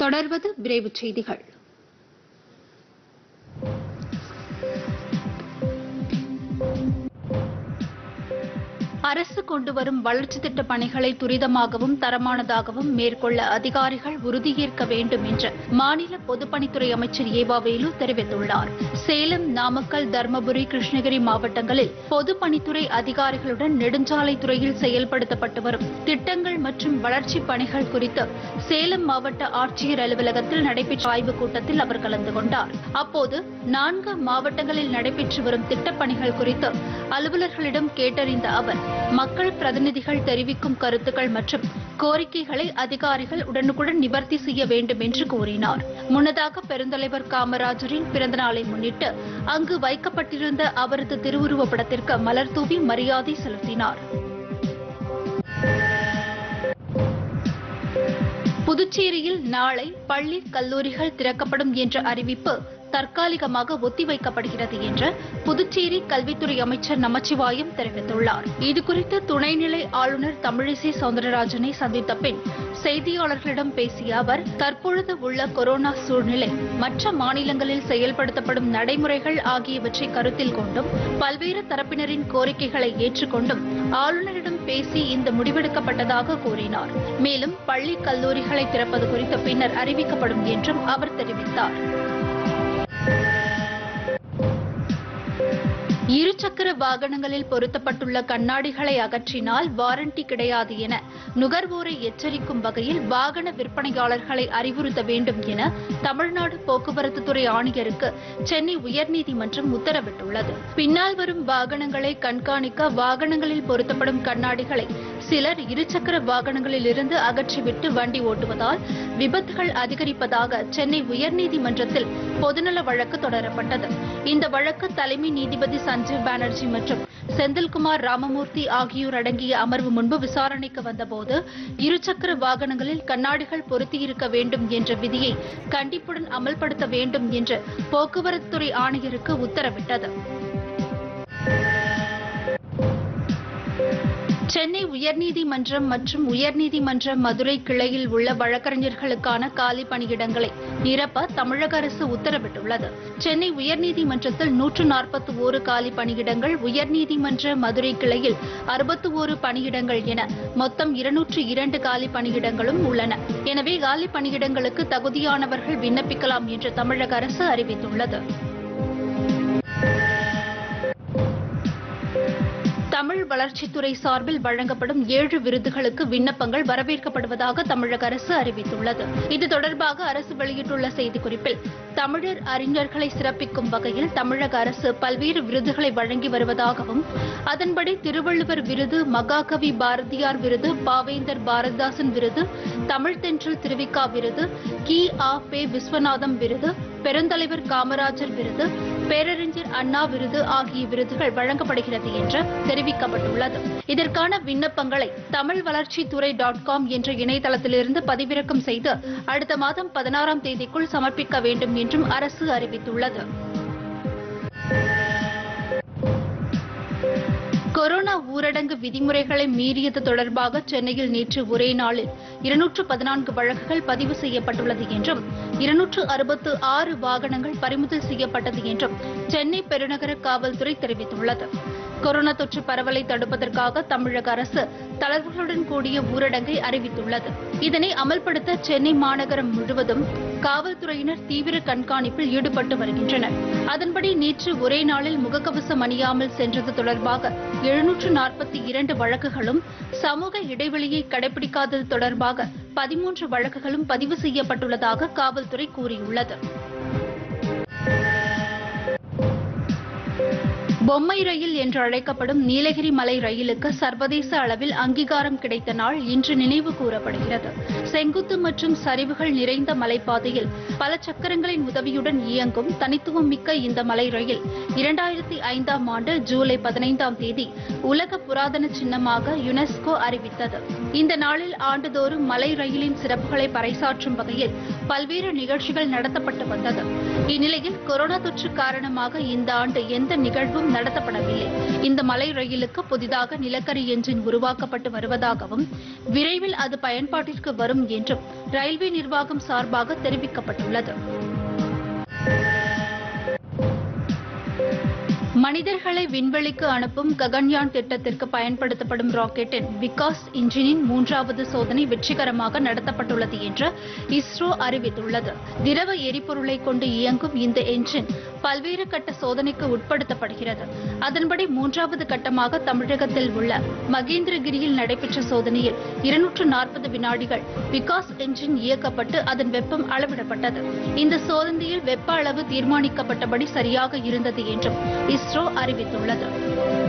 தொடர்வது விரைவுச் செய்திகள் அரசு கொண்டு வரும் வளர்ச்சி திட்ட பணிகளை துரிதமாகவும் தரமானதாகவும் மேற்கொள்ள அதிகாரிகள் உறுதியேற்க வேண்டும் என்று மாநில பொதுப்பணித்துறை அமைச்சர் ஏவா வேலு தெரிவித்துள்ளார் சேலம் நாமக்கல் தருமபுரி கிருஷ்ணகிரி மாவட்டங்களில் பொதுப்பணித்துறை அதிகாரிகளுடன் நெடுஞ்சாலைத்துறையில் செயல்படுத்தப்பட்டு வரும் திட்டங்கள் மற்றும் வளர்ச்சிப் பணிகள் குறித்து சேலம் மாவட்ட ஆட்சியர் அலுவலகத்தில் நடைபெற்ற ஆய்வுக் கூட்டத்தில் அவர் கலந்து கொண்டார் அப்போது நான்கு மாவட்டங்களில் நடைபெற்று வரும் திட்டப்பணிகள் குறித்து அலுவலர்களிடம் கேட்டறிந்த அவர் மக்கள் பிரதிநிதிகள் தெரிவிக்கும் கருத்துக்கள் மற்றும் கோரிக்கைகளை அதிகாரிகள் உடனுக்குடன் நிவர்த்தி செய்ய வேண்டும் என்று கூறினார் முன்னதாக பெருந்தலைவர் காமராஜரின் பிறந்த நாளை முன்னிட்டு அங்கு வைக்கப்பட்டிருந்த அவரது திருவுருவப் படத்திற்கு மலர் தூவி மரியாதை செலுத்தினார் புதுச்சேரியில் நாளை பள்ளி கல்லூரிகள் திறக்கப்படும் என்ற அறிவிப்பு தற்காலிகமாக ஒத்திவைக்கப்படுகிறது என்று புதுச்சேரி கல்வித்துறை அமைச்சர் நமச்சிவாயம் தெரிவித்துள்ளார் இதுகுறித்து துணைநிலை ஆளுநர் தமிழிசை சவுந்தரராஜனை சந்தித்த பின் செய்தியாளர்களிடம் பேசிய அவர் தற்பொழுது உள்ள கொரோனா சூழ்நிலை மற்ற மாநிலங்களில் செயல்படுத்தப்படும் நடைமுறைகள் ஆகியவற்றை கருத்தில் கொண்டும் பல்வேறு தரப்பினரின் கோரிக்கைகளை ஏற்றுக்கொண்டும் ஆளுநரிடம் பேசி இந்த முடிவெடுக்கப்பட்டதாக கூறினார் மேலும் பள்ளி கல்லூரிகளை திறப்பது குறித்து பின்னர் அறிவிக்கப்படும் என்றும் அவர் தெரிவித்தார் இருசக்கர வாகனங்களில் பொருத்தப்பட்டுள்ள கண்ணாடிகளை அகற்றினால் வாரண்டி கிடையாது என நுகர்வோரை எச்சரிக்கும் வகையில் வாகன விற்பனையாளர்களை அறிவுறுத்த வேண்டும் என தமிழ்நாடு போக்குவரத்து துறை ஆணையருக்கு சென்னை உயர்நீதிமன்றம் உத்தரவிட்டுள்ளது பின்னால் வரும் வாகனங்களை கண்காணிக்க வாகனங்களில் பொருத்தப்படும் கண்ணாடிகளை சிலர் இருசக்கர வாகனங்களில் இருந்து அகற்றிவிட்டு வண்டி ஓட்டுவதால் விபத்துகள் அதிகரிப்பதாக சென்னை உயர்நீதிமன்றத்தில் பொதுநல வழக்கு தொடரப்பட்டது இந்த வழக்கு தலைமை நீதிபதி சஞ்சீவ் பானர்ஜி மற்றும் செந்தில்குமார் ராமமூர்த்தி ஆகியோர் அடங்கிய அமர்வு முன்பு விசாரணைக்கு வந்தபோது இருசக்கர வாகனங்களில் கண்ணாடிகள் பொருத்தியிருக்க வேண்டும் என்ற விதியை கண்டிப்புடன் அமல்படுத்த வேண்டும் என்று போக்குவரத்துத்துறை ஆணையருக்கு உத்தரவிட்டது சென்னை உயர்நீதிமன்றம் மற்றும் உயர்நீதிமன்ற மதுரை கிளையில் உள்ள வழக்கறிஞர்களுக்கான காலி பணியிடங்களை நிரப்ப தமிழக அரசு உத்தரவிட்டுள்ளது சென்னை உயர்நீதிமன்றத்தில் நூற்று நாற்பத்தி ஓரு காலி பணியிடங்கள் உயர்நீதிமன்ற மதுரை கிளையில் அறுபத்தி ஓரு பணியிடங்கள் என மொத்தம் இருநூற்று இரண்டு காலி பணியிடங்களும் உள்ளன எனவே காலி பணியிடங்களுக்கு தகுதியானவர்கள் விண்ணப்பிக்கலாம் என்று தமிழக அரசு அறிவித்துள்ளது தமிழ் வளர்ச்சித்துறை சார்பில் வழங்கப்படும் ஏழு விருதுகளுக்கு விண்ணப்பங்கள் வரவேற்கப்படுவதாக தமிழக அரசு அறிவித்துள்ளது இது தொடர்பாக அரசு வெளியிட்டுள்ள செய்திக்குறிப்பில் தமிழர் அறிஞர்களை சிறப்பிக்கும் வகையில் தமிழக அரசு பல்வேறு விருதுகளை வழங்கி வருவதாகவும் அதன்படி திருவள்ளுவர் விருது மகாகவி பாரதியார் விருது பாவேந்தர் பாரதிதாசன் விருது தமிழ் தென்றல் திருவிக்கா விருது கி ஆ பே விஸ்வநாதம் விருது பெருந்தலைவர் காமராஜர் விருது பேரறிஞர் அண்ணா விருது ஆகிய விருதுகள் வழங்கப்படுகிறது என்று தெரிவிக்கப்பட்டுள்ளது இதற்கான விண்ணப்பங்களை தமிழ் வளர்ச்சித்துறை டாட் காம் என்ற இணையதளத்திலிருந்து பதிவிறக்கம் செய்து அடுத்த மாதம் பதினாறாம் தேதிக்குள் சமர்ப்பிக்க வேண்டும் என்றும் அரசு அறிவித்துள்ளது கொரோனா ஊரடங்கு விதிமுறைகளை மீறியது தொடர்பாக சென்னையில் நேற்று ஒரே நாளில் இருநூற்று பதினான்கு வழக்குகள் பதிவு செய்யப்பட்டுள்ளது என்றும் இருநூற்று அறுபத்து ஆறு வாகனங்கள் பறிமுதல் செய்யப்பட்டது என்றும் சென்னை பெருநகர காவல்துறை தெரிவித்துள்ளது கொரோனா தொற்று பரவலை தடுப்பதற்காக தமிழக அரசு தளர்வுகளுடன் கூடிய ஊரடங்கை அறிவித்துள்ளது இதனை அமல்படுத்த சென்னை மாநகரம் முழுவதும் காவல்துறையினர் தீவிர கண்காணிப்பில் ஈடுபட்டு வருகின்றனர் அதன்படி நேற்று ஒரே நாளில் முகக்கவசம் அணியாமல் சென்றது தொடர்பாக எழுநூற்று நாற்பத்தி இரண்டு வழக்குகளும் சமூக இடைவெளியை கடைபிடிக்காதது தொடர்பாக பதிமூன்று வழக்குகளும் பதிவு செய்யப்பட்டுள்ளதாக காவல்துறை கூறியுள்ளது பொம்மை ரயில் என்று அழைக்கப்படும் நீலகிரி மலை ரயிலுக்கு சர்வதேச அளவில் அங்கீகாரம் கிடைத்த நாள் இன்று நினைவு கூறப்படுகிறது செங்குத்து மற்றும் சரிவுகள் நிறைந்த மலைப்பாதையில் பல சக்கரங்களின் உதவியுடன் இயங்கும் தனித்துவம் மிக்க இந்த மலை ரயில் இரண்டாயிரத்தி ஐந்தாம் ஆண்டு ஜூலை பதினைந்தாம் தேதி உலக புராதன சின்னமாக யுனெஸ்கோ அறிவித்தது இந்த நாளில் ஆண்டுதோறும் மலை ரயிலின் சிறப்புகளை பறைசாற்றும் வகையில் பல்வேறு நிகழ்ச்சிகள் நடத்தப்பட்டு வந்தது இந்நிலையில் கொரோனா தொற்று காரணமாக இந்த ஆண்டு எந்த நிகழ்வும் நடத்தப்படவில்லை இந்த மலை ரயிலுக்கு புதிதாக நிலக்கரி என்ஜின் உருவாக்கப்பட்டு வருவதாகவும் விரைவில் அது பயன்பாட்டிற்கு வரும் என்றும் ரயில்வே நிர்வாகம் சார்பாக தெரிவிக்கப்பட்டுள்ளது மனிதர்களை விண்வெளிக்கு அனுப்பும் ககன்யான் திட்டத்திற்கு பயன்படுத்தப்படும் ராக்கெட்டின் விகாஸ் இன்ஜினின் மூன்றாவது சோதனை வெற்றிகரமாக நடத்தப்பட்டுள்ளது என்று இஸ்ரோ அறிவித்துள்ளது திரவ எரிபொருளை கொண்டு இயங்கும் இந்த என்ஜின் பல்வேறு கட்ட சோதனைக்கு உட்படுத்தப்படுகிறது அதன்படி மூன்றாவது கட்டமாக தமிழகத்தில் உள்ள மகேந்திரகிரியில் நடைபெற்ற சோதனையில் இருநூற்று நாற்பது வினாடிகள் விகாஸ் என்ஜின் இயக்கப்பட்டு அதன் வெப்பம் அளவிடப்பட்டது இந்த சோதனையில் வெப்ப அளவு தீர்மானிக்கப்பட்டபடி சரியாக இருந்தது என்றும் இஸ்ரோ அறிவித்துள்ளது